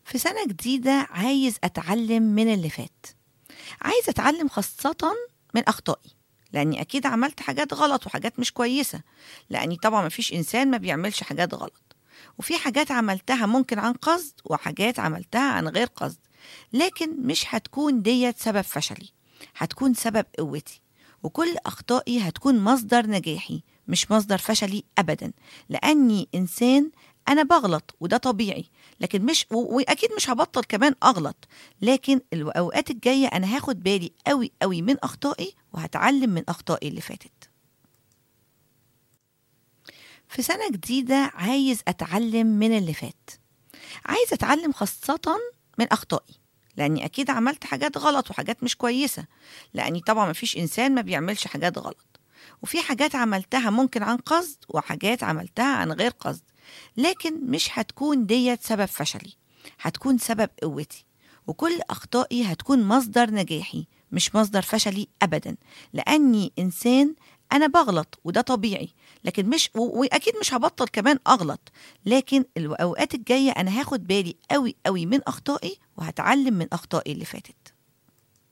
في سنة جديدة عايز أتعلم من اللي فات عايز أتعلم خاصة من أخطائي لأني أكيد عملت حاجات غلط وحاجات مش كويسة لأني طبعا مفيش إنسان ما بيعملش حاجات غلط وفي حاجات عملتها ممكن عن قصد وحاجات عملتها عن غير قصد لكن مش هتكون ديت سبب فشلي هتكون سبب قوتي وكل أخطائي هتكون مصدر نجاحي مش مصدر فشلي أبدا لأني إنسان أنا بغلط وده طبيعي لكن مش و- وأكيد مش هبطل كمان أغلط لكن الأوقات الجاية أنا هاخد بالي قوي قوي من أخطائي وهتعلم من أخطائي اللي فاتت في سنة جديدة عايز أتعلم من اللي فات عايز أتعلم خاصة من أخطائي لأني أكيد عملت حاجات غلط وحاجات مش كويسة لأني طبعا مفيش إنسان ما بيعملش حاجات غلط وفي حاجات عملتها ممكن عن قصد وحاجات عملتها عن غير قصد لكن مش هتكون ديت سبب فشلي هتكون سبب قوتي وكل أخطائي هتكون مصدر نجاحي مش مصدر فشلي أبدا لأني إنسان أنا بغلط وده طبيعي لكن مش و- وأكيد مش هبطل كمان أغلط لكن الأوقات الجاية أنا هاخد بالي قوي قوي من أخطائي وهتعلم من أخطائي اللي فاتت